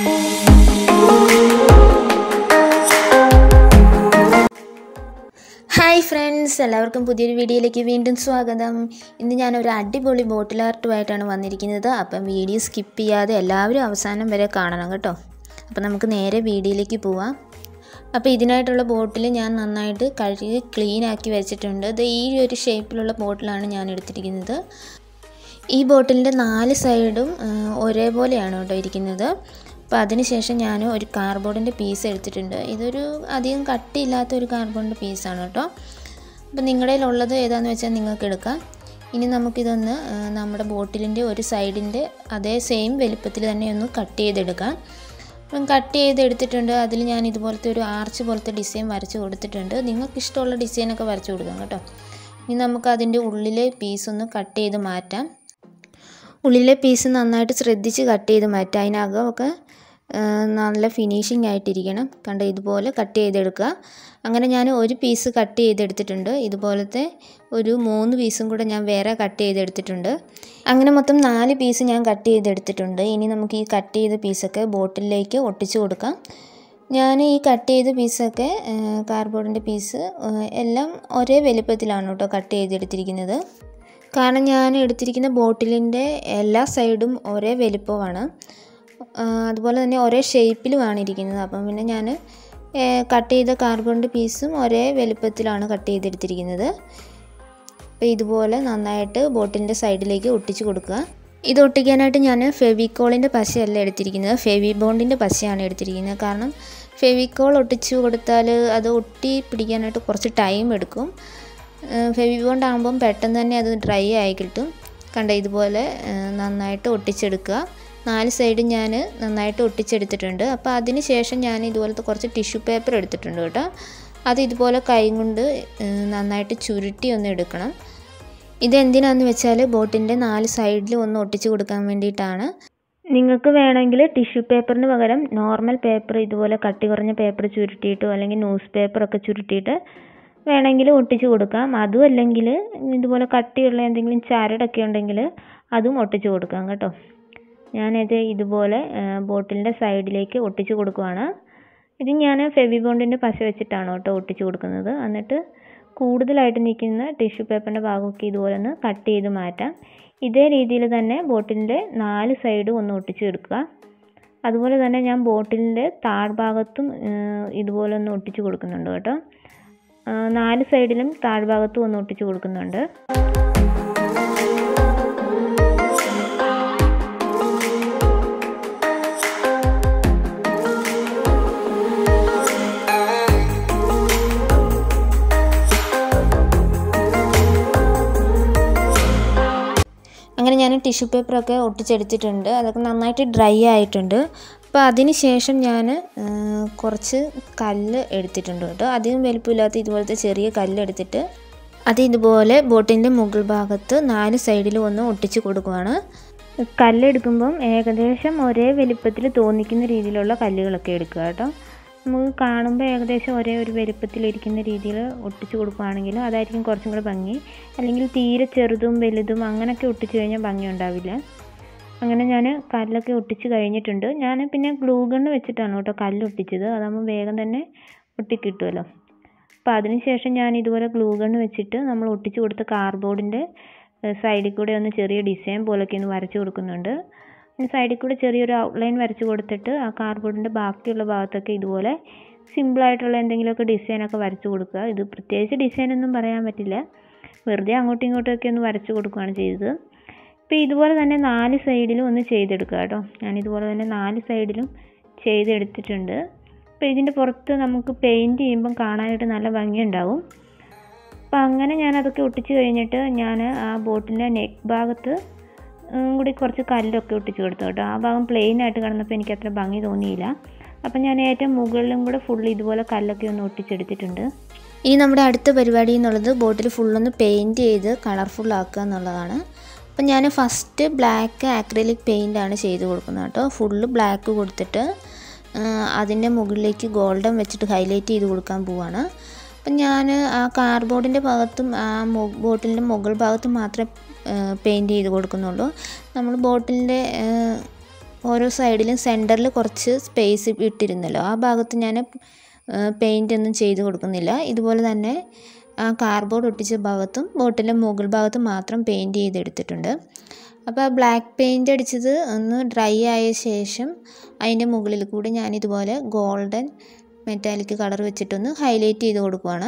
hi friends എല്ലാവർക്കും പുതിയൊരു വീഡിയോയിലേക്ക് വീണ്ടും സ്വാഗതം ഇന്ന് ഞാനൊരു അടിപൊളി ബോട്ടിൽ ആർട്ടുമായിട്ടാണ് വന്നിരിക്കുന്നത് അപ്പം വീഡിയോ സ്കിപ്പ് ചെയ്യാതെ എല്ലാവരും അവസാനം വരെ കാണണം കേട്ടോ അപ്പം നമുക്ക് നേരെ വീഡിയോയിലേക്ക് പോവാം അപ്പോൾ ഇതിനായിട്ടുള്ള ബോട്ടിൽ ഞാൻ നന്നായിട്ട് കഴുകി ക്ലീൻ ആക്കി വെച്ചിട്ടുണ്ട് ഇത് ഈ ഒരു ഷേപ്പിലുള്ള ബോട്ടിലാണ് ഞാൻ എടുത്തിരിക്കുന്നത് ഈ ബോട്ടിലിൻ്റെ നാല് സൈഡും ആ, ഒരേപോലെയാണ് കേട്ടോ ഇരിക്കുന്നത് അപ്പോൾ അതിനുശേഷം ഞാൻ ഒരു കാർബോർഡിൻ്റെ പീസ് എടുത്തിട്ടുണ്ട് ഇതൊരു അധികം കട്ടിയില്ലാത്ത ഒരു കാർബോർഡിൻ്റെ പീസാണ് കേട്ടോ അപ്പോൾ നിങ്ങളുടെ കയ്യിലുള്ളത് ഏതാണെന്ന് വെച്ചാൽ നിങ്ങൾക്ക് എടുക്കാം ഇനി നമുക്കിതൊന്ന് ആ, നമ്മുടെ ബോട്ടിലിൻ്റെ ഒരു സൈഡിൻ്റെ അതേ സെയിം വലിപ്പത്തിൽ തന്നെ ഒന്ന് കട്ട് ചെയ്തെടുക്കാം അപ്പം കട്ട് ചെയ്തെടുത്തിട്ടുണ്ട് അതിൽ ഞാൻ ഇതുപോലത്തെ ഒരു ആർച്ച് പോലത്തെ ഡിസൈൻ വരച്ച് കൊടുത്തിട്ടുണ്ട് നിങ്ങൾക്ക് ഇഷ്ടമുള്ള ഡിസൈനൊക്കെ വരച്ച് കൊടുക്കാം കേട്ടോ ഇനി നമുക്ക് അതിൻ്റെ ഉള്ളിലെ പീസ് ഒന്ന് കട്ട് ചെയ്ത് മാറ്റാം ഉള്ളിലെ പീസ് നന്നായിട്ട് ശ്രദ്ധിച്ച് കട്ട് ചെയ്ത് മാറ്റുക അതിനകമൊക്കെ ആ, നല്ല ഫിനിഷിംഗ് ആയിട്ടിരിക്കണം കണ്ട ഇതുപോലെ കട്ട് ചെയ്തെടുക്കുക അങ്ങനെ ഞാൻ ഒരു പീസ് കട്ട് ചെയ്തെടുത്തിട്ടുണ്ട് ഇതുപോലത്തെ ഒരു മൂന്ന് പീസും കൂടെ ഞാൻ വേറെ കട്ട് ചെയ്തെടുത്തിട്ടുണ്ട് അങ്ങനെ മൊത്തം നാല് പീസ് ഞാൻ കട്ട് ചെയ്തെടുത്തിട്ടുണ്ട് ഇനി നമുക്ക് ഈ കട്ട് ചെയ്ത പീസൊക്കെ ബോട്ടിലേക്ക് ഒട്ടിച്ച് കൊടുക്കാം ഞാൻ ഈ കട്ട് ചെയ്ത പീസൊക്കെ കാർഡ്ബോർഡിൻ്റെ പീസ് എല്ലാം ഒരേ വലുപ്പത്തിലാണ് കേട്ടോ കട്ട് ചെയ്തെടുത്തിരിക്കുന്നത് കാരണം ഞാൻ എടുത്തിരിക്കുന്ന ബോട്ടിലിൻ്റെ എല്ലാ സൈഡും ഒരേ വലിപ്പമാണ് ആ, അതുപോലെ തന്നെ ഒരേ ഷേപ്പിലുമാണ് ഇരിക്കുന്നത് അപ്പം പിന്നെ ഞാൻ കട്ട് ചെയ്ത കാർബണിൻ്റെ പീസും ഒരേ വലുപ്പത്തിലാണ് കട്ട് ചെയ്തെടുത്തിരിക്കുന്നത് അപ്പോൾ ഇതുപോലെ നന്നായിട്ട് ബോട്ടിലിൻ്റെ സൈഡിലേക്ക് ഒട്ടിച്ച് കൊടുക്കുക ഇത് ഒട്ടിക്കാനായിട്ട് ഞാൻ ഫെവിക്കോളിൻ്റെ പശയല്ല എടുത്തിരിക്കുന്നത് ഫെവി ബോണ്ടിൻ്റെ പശയാണ് എടുത്തിരിക്കുന്നത് കാരണം ഫെവിക്കോൾ ഒട്ടിച്ച് കൊടുത്താൽ അത് ഒട്ടി പിടിക്കാനായിട്ട് കുറച്ച് ടൈം എടുക്കും ഫെവി ബോണ്ട് ആകുമ്പം പെട്ടെന്ന് തന്നെ അത് ഡ്രൈ ആയി കിട്ടും കണ്ട ഇതുപോലെ ആ, നന്നായിട്ട് ഒട്ടിച്ചെടുക്കുക നാല് സൈഡും ഞാൻ നന്നായിട്ട് ഒട്ടിച്ചെടുത്തിട്ടുണ്ട് അപ്പോൾ അതിന് ശേഷം ഞാൻ ഇതുപോലത്തെ കുറച്ച് ടിഷ്യൂ പേപ്പർ എടുത്തിട്ടുണ്ട് കേട്ടോ അത് ഇതുപോലെ കൈ കൊണ്ട് ആ, നന്നായിട്ട് ചുരുട്ടി ഒന്ന് എടുക്കണം ഇതെന്തിനാന്ന് വെച്ചാൽ ബോട്ടിൻ്റെ നാല് സൈഡിലും ഒന്ന് ഒട്ടിച്ച് കൊടുക്കാൻ വേണ്ടിയിട്ടാണ് നിങ്ങൾക്ക് വേണമെങ്കിൽ ടിഷ്യൂ പേപ്പറിന് പകരം നോർമൽ പേപ്പർ ഇതുപോലെ കട്ടി കുറഞ്ഞ പേപ്പർ ചുരുട്ടിയിട്ടോ അല്ലെങ്കിൽ ന്യൂസ് പേപ്പറൊക്കെ ചുരുട്ടിയിട്ട് വേണമെങ്കിൽ ഒട്ടിച്ച് കൊടുക്കാം അതും അല്ലെങ്കിൽ ഇതുപോലെ കട്ടിയുള്ള എന്തെങ്കിലും ചരടൊക്കെ ഉണ്ടെങ്കിൽ അതും ഒട്ടിച്ച് കൊടുക്കാം കേട്ടോ ഞാനത് ഇതുപോലെ ബോട്ടിലിൻ്റെ സൈഡിലേക്ക് ഒട്ടിച്ച് കൊടുക്കുവാണ് ഇത് ഞാൻ ഫെവി ബോണ്ടിൻ്റെ പശ വെച്ചിട്ടാണ് കേട്ടോ ഒട്ടിച്ച് കൊടുക്കുന്നത് എന്നിട്ട് കൂടുതലായിട്ട് നിൽക്കുന്ന ടിഷ്യൂ പേപ്പറിൻ്റെ ഭാഗമൊക്കെ ഇതുപോലെ ഒന്ന് കട്ട് ചെയ്ത് മാറ്റാം ഇതേ രീതിയിൽ തന്നെ ബോട്ടിലിൻ്റെ നാല് സൈഡും ഒന്ന് ഒട്ടിച്ച് എടുക്കുക അതുപോലെ തന്നെ ഞാൻ ബോട്ടിലിൻ്റെ താഴ്ഭാഗത്തും ഏഹ്, ഇതുപോലെ ഒന്ന് ഒട്ടിച്ച് കൊടുക്കുന്നുണ്ട് കേട്ടോ ആ, നാല് സൈഡിലും താഴ്ഭാഗത്തും ഒന്ന് ഒട്ടിച്ച് കൊടുക്കുന്നുണ്ട് അങ്ങനെ ഞാൻ ടിഷ്യൂ പേപ്പറൊക്കെ ഒട്ടിച്ചെടുത്തിട്ടുണ്ട് അതൊക്കെ നന്നായിട്ട് ഡ്രൈ ആയിട്ടുണ്ട് അപ്പോൾ അതിന് ശേഷം ഞാൻ കുറച്ച് കല്ല് എടുത്തിട്ടുണ്ട് കേട്ടോ അധികം വലുപ്പമില്ലാത്ത ഇതുപോലത്തെ ചെറിയ കല്ല് എടുത്തിട്ട് അത് ഇതുപോലെ ബോട്ടിൻ്റെ മുകൾ ഭാഗത്ത് നാല് സൈഡിലും ഒന്ന് ഒട്ടിച്ച് കൊടുക്കുവാണ് കല്ലെടുക്കുമ്പം ഏകദേശം ഒരേ വലിപ്പത്തിൽ തോന്നിക്കുന്ന രീതിയിലുള്ള കല്ലുകളൊക്കെ എടുക്കുക കേട്ടോ നമുക്ക് കാണുമ്പോൾ ഏകദേശം ഒരേ ഒരു വലുപ്പത്തിലിരിക്കുന്ന രീതിയിൽ ഒട്ടിച്ച് കൊടുക്കുകയാണെങ്കിൽ അതായിരിക്കും കുറച്ചും കൂടെ ഭംഗി അല്ലെങ്കിൽ തീരെ ചെറുതും വലുതും അങ്ങനെയൊക്കെ ഒട്ടിച്ച് കഴിഞ്ഞാൽ ഭംഗി ഉണ്ടാവില്ല അങ്ങനെ ഞാൻ കല്ലൊക്കെ ഒട്ടിച്ച് കഴിഞ്ഞിട്ടുണ്ട് ഞാൻ പിന്നെ ഗ്ലൂ ഗണ്ണ് വെച്ചിട്ടാണ് കേട്ടോ കല്ല് ഒട്ടിച്ചത് അതാകുമ്പോൾ വേഗം തന്നെ ഒട്ടിക്കിട്ടുമല്ലോ അപ്പോൾ അതിന് ശേഷം ഞാൻ ഇതുപോലെ ഗ്ലൂ ഗണ്ണ് വെച്ചിട്ട് നമ്മൾ ഒട്ടിച്ച് കൊടുത്ത കാർഡ്ബോർഡിൻ്റെ സൈഡിൽ കൂടെ ഒന്ന് ചെറിയ ഡിസൈൻ പോലൊക്കെ ഒന്ന് വരച്ച് കൊടുക്കുന്നുണ്ട് സൈഡിൽ കൂടെ ചെറിയൊരു ഔട്ട്ലൈൻ വരച്ച് കൊടുത്തിട്ട് ആ കാർഡ്ബോർഡിൻ്റെ ബാക്കിയുള്ള ഭാഗത്തൊക്കെ ഇതുപോലെ സിമ്പിളായിട്ടുള്ള എന്തെങ്കിലുമൊക്കെ ഡിസൈനൊക്കെ വരച്ച് കൊടുക്കുക ഇത് പ്രത്യേകിച്ച് ഡിസൈനൊന്നും പറയാൻ പറ്റില്ല വെറുതെ അങ്ങോട്ടും ഇങ്ങോട്ടുമൊക്കെ ഒന്ന് വരച്ച് കൊടുക്കുകയാണ് ചെയ്തത് ഇപ്പോൾ ഇതുപോലെ തന്നെ നാല് സൈഡിലും ഒന്ന് ചെയ്തെടുക്കുക കേട്ടോ ഞാൻ ഇതുപോലെ തന്നെ നാല് സൈഡിലും ചെയ്തെടുത്തിട്ടുണ്ട് അപ്പോൾ ഇതിൻ്റെ പുറത്ത് നമുക്ക് പെയിൻറ്റ് ചെയ്യുമ്പം കാണാനായിട്ട് നല്ല ഭംഗിയുണ്ടാവും അപ്പോൾ അങ്ങനെ ഞാൻ അതൊക്കെ ഒട്ടിച്ച് കഴിഞ്ഞിട്ട് ഞാൻ ആ ബോട്ടിൻ്റെ നെക്ക് ഭാഗത്ത് ഉം, കൂടി കുറച്ച് കല്ലൊക്കെ ഒട്ടിച്ച് കൊടുത്തു കേട്ടോ ആ ഭാഗം പ്ലെയിൻ ആയിട്ട് കിടന്നപ്പോൾ എനിക്ക് അത്ര ഭംഗി തോന്നിയില്ല അപ്പം ഞാൻ ഏറ്റവും മുകളിലും കൂടെ ഫുൾ ഇതുപോലെ കല്ലൊക്കെ ഒന്ന് ഒട്ടിച്ചെടുത്തിട്ടുണ്ട് ഇനി നമ്മുടെ അടുത്ത പരിപാടി എന്നുള്ളത് ബോട്ടിൽ ഫുള്ളൊന്ന് പെയിൻറ്റ് ചെയ്ത് കളർഫുൾ ആക്കുക എന്നുള്ളതാണ് അപ്പം ഞാൻ ഫസ്റ്റ് ബ്ലാക്ക് ആക്രിലിക് പെയിൻ്റ് ആണ് ചെയ്ത് കൊടുക്കുന്നത് കേട്ടോ ഫുള്ള് ബ്ലാക്ക് കൊടുത്തിട്ട് അതിൻ്റെ മുകളിലേക്ക് ഗോൾഡൻ വെച്ചിട്ട് ഹൈലൈറ്റ് ചെയ്ത് കൊടുക്കാൻ പോവാണ് അപ്പം ഞാൻ ആ കാർഡ്ബോർഡിൻ്റെ ഭാഗത്തും ആ ബോട്ടിലിൻ്റെ മുകൾ ഭാഗത്തും മാത്രമേ പെയിൻറ്റ് ചെയ്ത് കൊടുക്കുന്നുള്ളൂ നമ്മൾ ബോട്ടിലിൻ്റെ ഓരോ സൈഡിലും സെൻറ്ററിൽ കുറച്ച് സ്പേസ് ഇട്ടിരുന്നല്ലോ ആ ഭാഗത്ത് ഞാൻ പെയിൻ്റ് ഒന്നും ചെയ്ത് കൊടുക്കുന്നില്ല ഇതുപോലെ തന്നെ ആ കാർബോർഡ് ഒട്ടിച്ച ഭാഗത്തും ബോട്ടിൻ്റെ മുകൾ ഭാഗത്തും മാത്രം പെയിൻറ്റ് ചെയ്തെടുത്തിട്ടുണ്ട് അപ്പോൾ ആ ബ്ലാക്ക് പെയിൻ്റ് അടിച്ചത് ഒന്ന് ഡ്രൈ ആയ ശേഷം അതിൻ്റെ മുകളിൽ കൂടി ഞാനിതുപോലെ ഗോൾഡൻ മെറ്റാലിക് കളർ വെച്ചിട്ടൊന്ന് ഹൈലൈറ്റ് ചെയ്ത് കൊടുക്കുവാണ്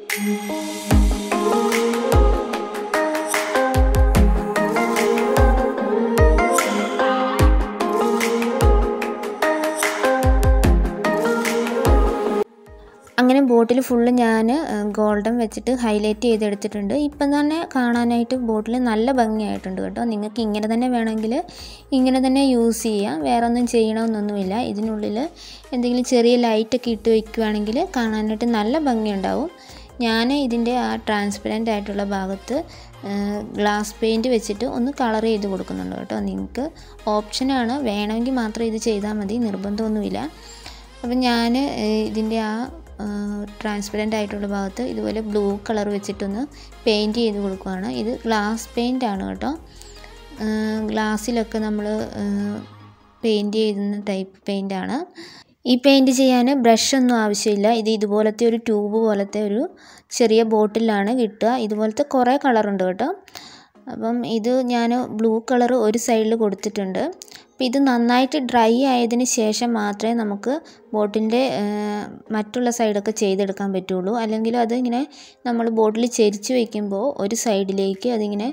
അങ്ങനെ ബോട്ടിൽ ഫുള്ള് ഞാൻ ഗോൾഡൻ വെച്ചിട്ട് ഹൈലൈറ്റ് ചെയ്തെടുത്തിട്ടുണ്ട് ഇപ്പം തന്നെ കാണാനായിട്ട് ബോട്ടിൽ നല്ല ഭംഗിയായിട്ടുണ്ട് കേട്ടോ നിങ്ങൾക്ക് ഇങ്ങനെ തന്നെ വേണമെങ്കിൽ ഇങ്ങനെ തന്നെ യൂസ് ചെയ്യാം വേറെ ഒന്നും ചെയ്യണമെന്നൊന്നുമില്ല ഇതിനുള്ളിൽ എന്തെങ്കിലും ചെറിയ ലൈറ്റൊക്കെ ഇട്ട് വയ്ക്കുകയാണെങ്കിൽ കാണാനായിട്ട് നല്ല ഭംഗിയുണ്ടാവും ഞാൻ ഇതിൻ്റെ ആ ട്രാൻസ്പെറൻ്റ് ആയിട്ടുള്ള ഭാഗത്ത് ഗ്ലാസ് പെയിൻറ്റ് വെച്ചിട്ട് ഒന്ന് കളർ ചെയ്ത് കൊടുക്കുന്നുണ്ട് കേട്ടോ നിങ്ങൾക്ക് ഓപ്ഷനാണ് വേണമെങ്കിൽ മാത്രം ഇത് ചെയ്താൽ മതി നിർബന്ധമൊന്നുമില്ല അപ്പം ഞാൻ ഇതിൻ്റെ ആ ട്രാൻസ്പെറൻ്റ് ആയിട്ടുള്ള ഭാഗത്ത് ഇതുപോലെ ബ്ലൂ കളർ വെച്ചിട്ടൊന്ന് പെയിൻറ്റ് ചെയ്ത് കൊടുക്കുകയാണ് ഇത് ഗ്ലാസ് പെയിൻ്റ് ആണ് കേട്ടോ ഗ്ലാസ്സിലൊക്കെ നമ്മൾ പെയിൻറ്റ് ചെയ്യുന്ന ടൈപ്പ് പെയിൻ്റാണ് ഈ പെയിൻറ്റ് ചെയ്യാൻ ബ്രഷൊന്നും ആവശ്യമില്ല ഇത് ഇതുപോലത്തെ ഒരു ട്യൂബ് പോലത്തെ ഒരു ചെറിയ ബോട്ടിലാണ് കിട്ടുക ഇതുപോലത്തെ കുറേ കളറുണ്ട് കേട്ടോ അപ്പം ഇത് ഞാൻ ബ്ലൂ കളർ ഒരു സൈഡിൽ കൊടുത്തിട്ടുണ്ട് അപ്പം ഇത് നന്നായിട്ട് ഡ്രൈ ആയതിന് ശേഷം മാത്രമേ നമുക്ക് ബോട്ടിൻ്റെ മറ്റുള്ള സൈഡൊക്കെ ചെയ്തെടുക്കാൻ പറ്റുള്ളൂ അല്ലെങ്കിൽ അത് ഇങ്ങനെ നമ്മൾ ബോട്ടിൽ ചെരിച്ച് വയ്ക്കുമ്പോൾ ഒരു സൈഡിലേക്ക് അതിങ്ങനെ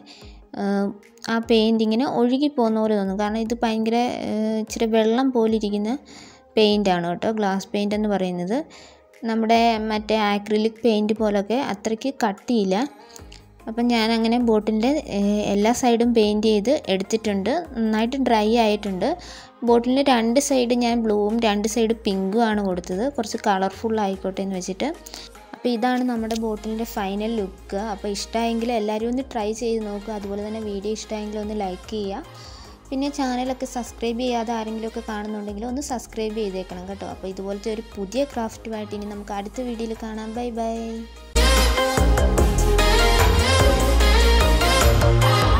ആ പെയിൻറ് ഇങ്ങനെ ഒഴുകി പോകുന്ന പോലെ തോന്നും കാരണം ഇത് ഭയങ്കര ഇച്ചിരി വെള്ളം പോലെ ഇരിക്കുന്ന പെയിൻ്റാണ് കേട്ടോ ഗ്ലാസ് പെയിൻ്റ് എന്ന് പറയുന്നത് നമ്മുടെ മറ്റേ ആക്രിലിക് പെയിൻറ് പോലൊക്കെ അത്രയ്ക്ക് കട്ടിയില്ല അപ്പം ഞാൻ അങ്ങനെ ബോട്ടിൻ്റെ എല്ലാ സൈഡും പെയിൻറ്റ് ചെയ്ത് എടുത്തിട്ടുണ്ട് നന്നായിട്ട് ഡ്രൈ ആയിട്ടുണ്ട് ബോട്ടിലിൻ്റെ രണ്ട് സൈഡ് ഞാൻ ബ്ലൂവും രണ്ട് സൈഡ് പിങ്കും ആണ് കൊടുത്തത് കുറച്ച് കളർഫുൾ ആയിക്കോട്ടെ എന്ന് വെച്ചിട്ട് അപ്പോൾ ഇതാണ് നമ്മുടെ ബോട്ടിലിൻ്റെ ഫൈനൽ ലുക്ക് അപ്പോൾ ഇഷ്ടമായെങ്കിൽ എല്ലാവരും ഒന്ന് ട്രൈ ചെയ്ത് നോക്കുക അതുപോലെ തന്നെ വീഡിയോ ഇഷ്ടമായെങ്കിൽ ഒന്ന് ലൈക്ക് ചെയ്യുക പിന്നെ ചാനലൊക്കെ സബ്സ്ക്രൈബ് ചെയ്യാതെ ആരെങ്കിലുമൊക്കെ കാണുന്നുണ്ടെങ്കിൽ ഒന്ന് സബ്സ്ക്രൈബ് ചെയ്തേക്കണം കേട്ടോ അപ്പോൾ ഇതുപോലത്തെ ഒരു പുതിയ ക്രാഫ്റ്റുമായിട്ട് ഇനി നമുക്ക് അടുത്ത വീഡിയോയിൽ കാണാം ബൈ ബൈ